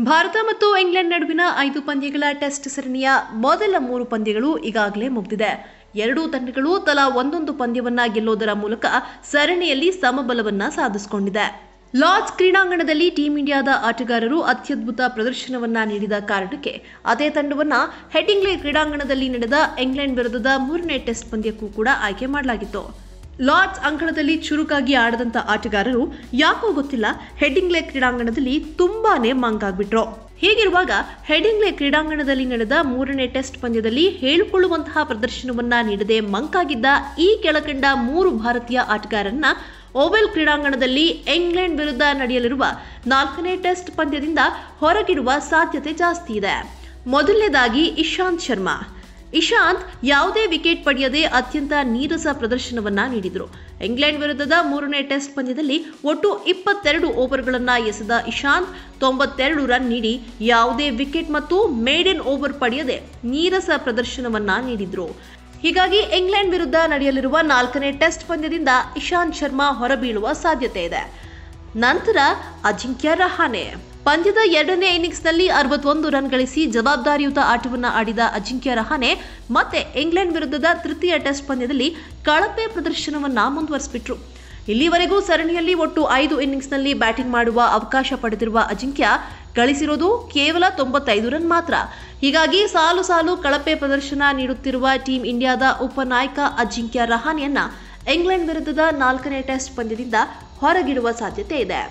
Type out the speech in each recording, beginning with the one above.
ಭಾರತ ಮತ್ತು ಇಂಗ್ಲೆಂಡ್ ನಡುವಿನ ಐದು ಪಂದ್ಯಗಳ ಟೆಸ್ಟ್ ಸರಣಿಯ ಮೊದಲ ಮೂರು ಪಂದ್ಯಗಳು ಈಗಾಗಲೇ ಮುಗಿದಿದೆ ಎರಡೂ ತಂಡಗಳು ತಲಾ ಒಂದೊಂದು ಪಂದ್ಯವನ್ನ ಗೆಲ್ಲೋದರ ಮೂಲಕ ಸರಣಿಯಲ್ಲಿ ಸಮಬಲವನ್ನ ಸಾಧಿಸಿಕೊಂಡಿದೆ ಲಾರ್ಡ್ಸ್ ಕ್ರೀಡಾಂಗಣದಲ್ಲಿ ಟೀಂ ಇಂಡಿಯಾದ ಆಟಗಾರರು ಅತ್ಯದ್ಭುತ ಪ್ರದರ್ಶನವನ್ನ ನೀಡಿದ ಕಾರಣಕ್ಕೆ ಅದೇ ತಂಡವನ್ನ ಹೆಡಿಂಗ್ಲೆ ಕ್ರೀಡಾಂಗಣದಲ್ಲಿ ನಡೆದ ಇಂಗ್ಲೆಂಡ್ ವಿರುದ್ಧದ ಮೂರನೇ ಟೆಸ್ಟ್ ಪಂದ್ಯಕ್ಕೂ ಕೂಡ ಆಯ್ಕೆ ಮಾಡಲಾಗಿತ್ತು ಲಾರ್ಡ್ಸ್ ಅಂಕಣದಲ್ಲಿ ಚುರುಕಾಗಿ ಆಡದಂತ ಆಟಗಾರರು ಯಾಕೋ ಗೊತ್ತಿಲ್ಲ ಹೆಡಿಂಗ್ಲೆ ಕ್ರೀಡಾಂಗಣದಲ್ಲಿ ತುಂಬಾನೇ ಮಂಕಾಗ್ಬಿಟ್ರು ಹೀಗಿರುವಾಗ ಹೆಡಿಂಗ್ಲೆ ಕ್ರೀಡಾಂಗಣದಲ್ಲಿ ನಡೆದ ಮೂರನೇ ಟೆಸ್ಟ್ ಪಂದ್ಯದಲ್ಲಿ ಹೇಳಿಕೊಳ್ಳುವಂತಹ ಪ್ರದರ್ಶನವನ್ನ ನೀಡದೆ ಮಂಕಾಗಿದ್ದ ಈ ಕೆಳಕಂಡ ಮೂರು ಭಾರತೀಯ ಆಟಗಾರರನ್ನ ಓವೆಲ್ ಕ್ರೀಡಾಂಗಣದಲ್ಲಿ ಇಂಗ್ಲೆಂಡ್ ವಿರುದ್ಧ ನಡೆಯಲಿರುವ ನಾಲ್ಕನೇ ಟೆಸ್ಟ್ ಪಂದ್ಯದಿಂದ ಹೊರಗಿಡುವ ಸಾಧ್ಯತೆ ಜಾಸ್ತಿ ಇದೆ ಮೊದಲನೇದಾಗಿ ಇಶಾಂತ್ ಶರ್ಮಾ ಇಶಾಂತ್ ಯಾವುದೇ ವಿಕೆಟ್ ಪಡೆಯದೆ ಅತ್ಯಂತ ನೀರಸ ಪ್ರದರ್ಶನವನ್ನ ನೀಡಿದರು ಇಂಗ್ಲೆಂಡ್ ವಿರುದ್ಧದ ಮೂರನೇ ಟೆಸ್ಟ್ ಪಂದ್ಯದಲ್ಲಿ ಒಟ್ಟು ಇಪ್ಪತ್ತೆರಡು ಓವರ್ಗಳನ್ನ ಎಸೆದ ಇಶಾಂತ್ ತೊಂಬತ್ತೆರಡು ರನ್ ನೀಡಿ ಯಾವುದೇ ವಿಕೆಟ್ ಮತ್ತು ಮೇಡನ್ ಓವರ್ ಪಡೆಯದೆ ನೀರಸ ಪ್ರದರ್ಶನವನ್ನ ನೀಡಿದ್ರು ಹೀಗಾಗಿ ಇಂಗ್ಲೆಂಡ್ ವಿರುದ್ಧ ನಡೆಯಲಿರುವ ನಾಲ್ಕನೇ ಟೆಸ್ಟ್ ಪಂದ್ಯದಿಂದ ಇಶಾಂತ್ ಶರ್ಮಾ ಹೊರಬೀಳುವ ಸಾಧ್ಯತೆ ಇದೆ ನಂತರ ಅಜಿಂಕ್ಯ ರಹಾನೆ ಪಂದ್ಯದ ಎರಡನೇ ಇನ್ನಿಂಗ್ಸ್ನಲ್ಲಿ ಅರವತ್ತೊಂದು ರನ್ ಗಳಿಸಿ ಜವಾಬ್ದಾರಿಯುತ ಆಟವನ್ನು ಆಡಿದ ಅಜಿಂಕ್ಯ ರಹಾನೆ ಮತ್ತೆ ಇಂಗ್ಲೆಂಡ್ ವಿರುದ್ಧದ ತೃತೀಯ ಟೆಸ್ಟ್ ಪಂದ್ಯದಲ್ಲಿ ಕಳಪೆ ಪ್ರದರ್ಶನವನ್ನ ಮುಂದುವರಿಸಿಬಿಟ್ರು ಇಲ್ಲಿವರೆಗೂ ಸರಣಿಯಲ್ಲಿ ಒಟ್ಟು ಐದು ಇನ್ನಿಂಗ್ಸ್ನಲ್ಲಿ ಬ್ಯಾಟಿಂಗ್ ಮಾಡುವ ಅವಕಾಶ ಪಡೆದಿರುವ ಅಜಿಂಕ್ಯ ಗಳಿಸಿರೋದು ಕೇವಲ ತೊಂಬತ್ತೈದು ರನ್ ಮಾತ್ರ ಹೀಗಾಗಿ ಸಾಲು ಸಾಲು ಕಳಪೆ ಪ್ರದರ್ಶನ ನೀಡುತ್ತಿರುವ ಟೀಂ ಇಂಡಿಯಾದ ಉಪನಾಯಕ ಅಜಿಂಕ್ಯ ರಹಾನೆಯನ್ನ ಇಂಗ್ಲೆಂಡ್ ವಿರುದ್ಧದ ನಾಲ್ಕನೇ ಟೆಸ್ಟ್ ಪಂದ್ಯದಿಂದ ಹೊರಗಿಡುವ ಸಾಧ್ಯತೆ ಇದೆ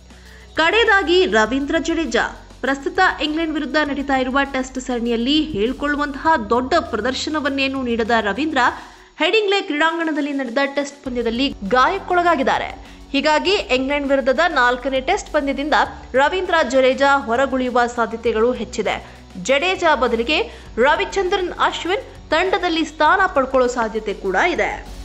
ಕಡೆಯದಾಗಿ ರವೀಂದ್ರ ಜಡೇಜಾ ಪ್ರಸ್ತುತ ಇಂಗ್ಲೆಂಡ್ ವಿರುದ್ಧ ನಡೀತಾ ಇರುವ ಟೆಸ್ಟ್ ಸರಣಿಯಲ್ಲಿ ಹೇಳಿಕೊಳ್ಳುವಂತಹ ದೊಡ್ಡ ಪ್ರದರ್ಶನವನ್ನೇನು ನೀಡದ ರವೀಂದ್ರ ಹೆಡಿಂಗ್ಲೆ ಕ್ರೀಡಾಂಗಣದಲ್ಲಿ ನಡೆದ ಟೆಸ್ಟ್ ಪಂದ್ಯದಲ್ಲಿ ಗಾಯಕ್ಕೊಳಗಾಗಿದ್ದಾರೆ ಹೀಗಾಗಿ ಇಂಗ್ಲೆಂಡ್ ವಿರುದ್ಧದ ನಾಲ್ಕನೇ ಟೆಸ್ಟ್ ಪಂದ್ಯದಿಂದ ರವೀಂದ್ರ ಜಡೇಜಾ ಹೊರಗುಳಿಯುವ ಸಾಧ್ಯತೆಗಳು ಹೆಚ್ಚಿದೆ ಜಡೇಜಾ ಬದಲಿಗೆ ರವಿಚಂದ್ರನ್ ಅಶ್ವಿನ್ ತಂಡದಲ್ಲಿ ಸ್ಥಾನ ಪಡ್ಕೊಳ್ಳೋ ಸಾಧ್ಯತೆ ಕೂಡ ಇದೆ